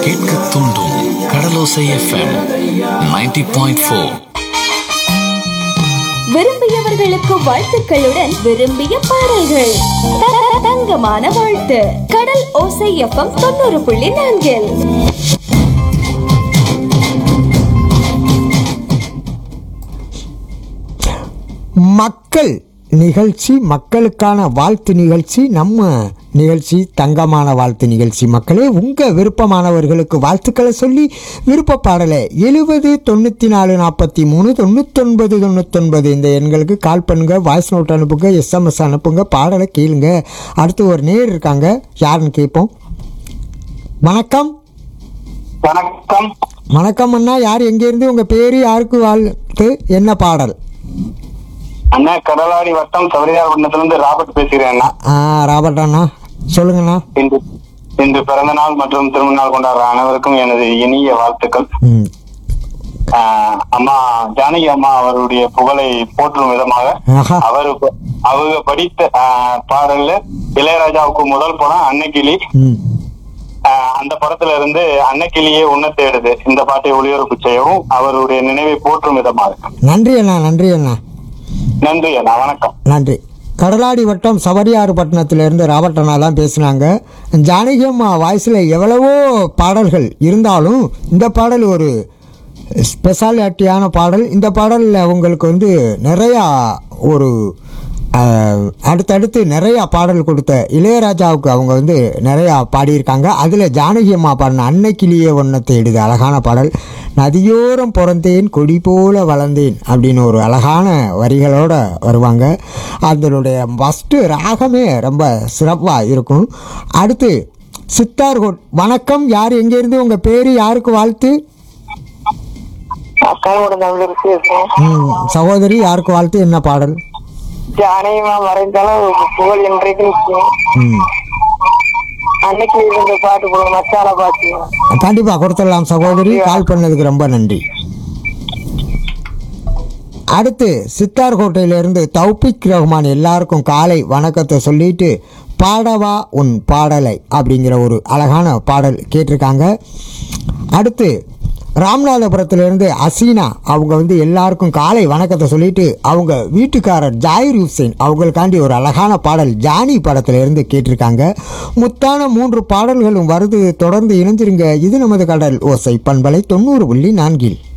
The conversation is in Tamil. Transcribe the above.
கேட்க தூண்டும் கடலோசை எஃப்எம் 90.4 பாயிண்ட் ஃபோர் விரும்பியவர்களுக்கு வாழ்த்துக்களுடன் விரும்பிய பாடல்கள் த- த- தங்கமான வாழ்த்து கடல் ஓசை எஃப்எம் தொண்ணூறு புள்ளி நான்கில் மக்கள் நிகழ்ச்சி மக்களுக்கான வாழ்த்து நிகழ்ச்சி நம்ம நிகழ்ச்சி தங்கமான வாழ்த்து நிகழ்ச்சி மக்களே உங்கள் விருப்பமானவர்களுக்கு வாழ்த்துக்களை சொல்லி விருப்ப பாடலை எழுபது தொண்ணூற்றி நாலு நாற்பத்தி மூணு தொண்ணூத்தொன்பது தொண்ணூத்தொன்பது இந்த எண்களுக்கு கால் பண்ணுங்க வாய்ஸ் நோட் அனுப்புங்க எஸ்எம்எஸ் அனுப்புங்க பாடலை கேளுங்க அடுத்து ஒரு நேர் இருக்காங்க யாருன்னு கேட்போம் வணக்கம் வணக்கம் வணக்கம் அண்ணா யார் எங்கேருந்து உங்கள் பேர் யாருக்கு வாழ்த்து என்ன பாடல் அண்ணா கடலாடி வட்டம் சபரியார்பட்டினத்துல இருந்து ராபர்ட் பேசுகிறேன் அண்ணா ஆ ராபர்ட் அண்ணா சொல்லுங்கண்ணா இன்று இன்று பிறந்த நாள் மற்றும் திருமண நாள் கொண்டாடுற அனைவருக்கும் எனது இனிய வாழ்த்துக்கள் ம் ஆஹ் அம்மா ஜானகி அம்மா அவருடைய புகழை போற்றும் விதமாக ஆஹா அவரு அவங்க படித்த ஆஹ், பாடல்ல இளையராஜாவுக்கு முதல் படம் அன்னக்கிளி ம் ஆஹ், அந்த படத்துல இருந்து அன்னக்கிளியே உன்ன தேடுது இந்த பாட்டை ஒளிபரப்பு செய்யவும் அவருடைய நினைவை போற்றும் விதமாக நன்றி அண்ணா நன்றி அண்ணா நன்றி அண்ணா வணக்கம் நன்றி கடலாடி வட்டம் சபரியாறு பட்டணத்திலேருந்து ராபர்ட் அண்ணா தான் பேசுனாங்க ஜானகி அம்மா வாய்ஸில் எவ்வளவோ பாடல்கள் இருந்தாலும் இந்த பாடல் ஒரு ஸ்பெஷாலிட்டியான பாடல் இந்த பாடலில் உங்களுக்கு வந்து நிறையா ஒரு அஹ், அடுத்தடுத்து நிறையா பாடல் கொடுத்த இளையராஜாவுக்கு அவங்க வந்து நிறையா பாடியிருக்காங்க அதில் ஜானகி அம்மா பாடின அன்னைக்கிளியே ஒன்றை தேடுது அழகான பாடல் நதியோரம் பிறந்தேன் கொடி போல வளர்ந்தேன் அப்படின்னு ஒரு அழகான வரிகளோட வருவாங்க அதனுடைய ஃபஸ்ட்டு ராகமே ரொம்ப சிறப்பாக இருக்கும் அடுத்து சித்தார்கோட் வணக்கம் யார் எங்கேருந்து உங்கள் பேர் யாருக்கு வாழ்த்து அக்காவோட தமிழர் பேசுறேன் ம், சகோதரி யாருக்கு வாழ்த்து என்ன பாடல் ஜானகிமா மறைந்தாலும் புகழ் என்றைக்கு நிற்கும் ம் அன்னைக்கு இருந்த பாட்டு போடுவோம் மச்சால பாட்டு கண்டிப்பாக கொடுத்துடலாம் சகோதரி கால் பண்ணதுக்கு ரொம்ப நன்றி அடுத்து சித்தார்கோட்டையிலிருந்து தௌபிக் ரஹ்மான் எல்லாருக்கும் காலை வணக்கத்தை சொல்லிட்டு பாடவா உன் பாடலை அப்படிங்கிற ஒரு அழகான பாடல் கேட்டிருக்காங்க அடுத்து ராமநாதபுரத்திலிருந்து அசீனா அவங்க வந்து எல்லாருக்கும் காலை வணக்கத்தை சொல்லிட்டு அவங்க வீட்டுக்காரர் ஜாயிர் ஹுசேன் அவங்களுக்காண்டி ஒரு அழகான பாடல் ஜானி படத்திலிருந்து கேட்டிருக்காங்க முத்தான மூன்று பாடல்களும் வருது தொடர்ந்து இணைஞ்சிருங்க இது நமது கடல் ஓசை பண்பலை தொண்ணூறு புள்ளி நான்கில்